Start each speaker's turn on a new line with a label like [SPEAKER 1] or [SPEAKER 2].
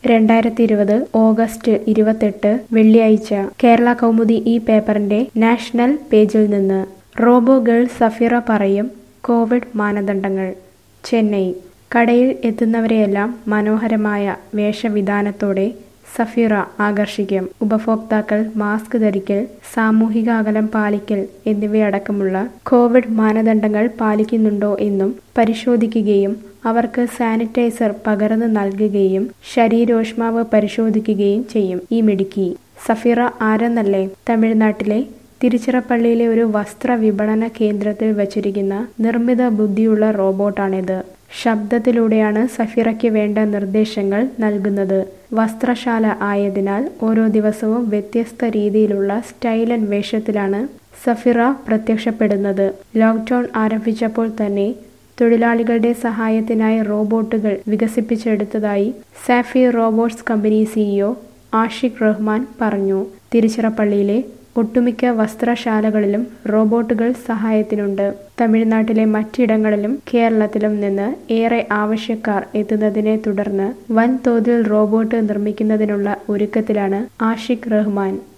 [SPEAKER 1] രണ്ടായിരത്തി ഇരുപത് ഓഗസ്റ്റ് ഇരുപത്തെട്ട് വെള്ളിയാഴ്ച കേരള കൗമുദി ഈ പേപ്പറിന്റെ നാഷണൽ പേജിൽ നിന്ന് റോബോ ഗേൾ സഫീറ പറയും കോവിഡ് മാനദണ്ഡങ്ങൾ ചെന്നൈ കടയിൽ എത്തുന്നവരെയെല്ലാം മനോഹരമായ വേഷവിധാനത്തോടെ സഫീറ ആകർഷിക്കും ഉപഭോക്താക്കൾ മാസ്ക് ധരിക്കൽ സാമൂഹിക അകലം പാലിക്കൽ എന്നിവയടക്കമുള്ള കോവിഡ് മാനദണ്ഡങ്ങൾ പാലിക്കുന്നുണ്ടോ എന്നും പരിശോധിക്കുകയും അവർക്ക് സാനിറ്റൈസർ പകർന്നു നൽകുകയും ശരീരോഷ്മാവ് പരിശോധിക്കുകയും ചെയ്യും ഈ മിടുക്കി സഫീറ ആരെന്നല്ലേ തമിഴ്നാട്ടിലെ തിരുച്ചിറപ്പള്ളിയിലെ ഒരു വസ്ത്ര വിപണന കേന്ദ്രത്തിൽ വച്ചിരിക്കുന്ന നിർമ്മിത ബുദ്ധിയുള്ള റോബോട്ടാണിത് ശബ്ദത്തിലൂടെയാണ് സഫീറയ്ക്ക് വേണ്ട നിർദ്ദേശങ്ങൾ നൽകുന്നത് വസ്ത്രശാല ആയതിനാൽ ഓരോ ദിവസവും വ്യത്യസ്ത രീതിയിലുള്ള സ്റ്റൈലൻ വേഷത്തിലാണ് സഫിറ പ്രത്യക്ഷപ്പെടുന്നത് ലോക്ക്ഡൌൺ ആരംഭിച്ചപ്പോൾ തന്നെ തൊഴിലാളികളുടെ സഹായത്തിനായി റോബോട്ടുകൾ വികസിപ്പിച്ചെടുത്തതായി സാഫി റോബോട്ട്സ് കമ്പനി സിഇഒ ആഷിഖ് റഹ്മാൻ പറഞ്ഞു തിരുച്ചിറപ്പള്ളിയിലെ ഒട്ടുമിക്ക വസ്ത്രശാലകളിലും റോബോട്ടുകൾ സഹായത്തിനുണ്ട് തമിഴ്നാട്ടിലെ മറ്റിടങ്ങളിലും കേരളത്തിലും നിന്ന് ഏറെ ആവശ്യക്കാർ എത്തുന്നതിനെ തുടർന്ന് വൻതോതിൽ റോബോട്ട് നിർമ്മിക്കുന്നതിനുള്ള ഒരുക്കത്തിലാണ് ആഷിഖ് റഹ്മാൻ